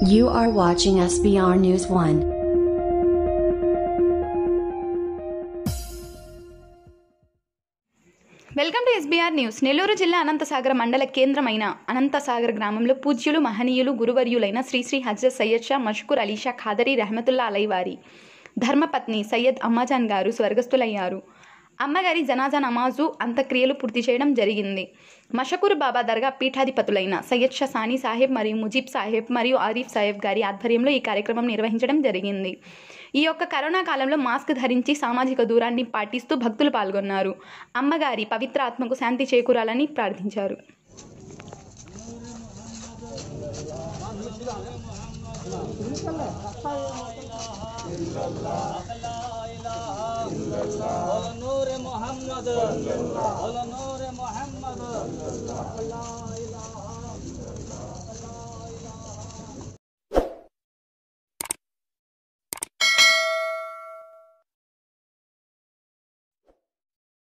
You are watching SBR News 1. Welcome to SBR news Nellore జిల్లా అనంతసాగర మండల కేంద్రమైన అనంతసాగర్ గ్రామంలో పూజ్యులు మహనీయులు గురువర్యులైన శ్రీ శ్రీ హజ్రత్ సయ్యద్ షా మష్కూర్ అలీషా ఖాదరీ రెహమతుల్లా అలై వారి ధర్మపత్ని సయ్యద్ అమ్మాజాన్ గారు స్వర్గస్థులయ్యారు అమ్మగారి జనాజా నమాజు అంత్యక్రియలు పూర్తి చేయడం జరిగింది మషకూర్ బాబా దర్గా పీఠాధిపతులైన సయ్యద్ షా సానీ సాహెబ్ మరియు ముజీబ్ సాహెబ్ మరియు ఆరిఫ్ సాహెబ్ గారి ఆధ్వర్యంలో ఈ కార్యక్రమం నిర్వహించడం జరిగింది ఈ యొక్క కరోనా కాలంలో మాస్క్ ధరించి సామాజిక దూరాన్ని పాటిస్తూ భక్తులు పాల్గొన్నారు అమ్మగారి పవిత్ర ఆత్మకు శాంతి చేకూరాలని ప్రార్థించారు نور محمد على نور محمد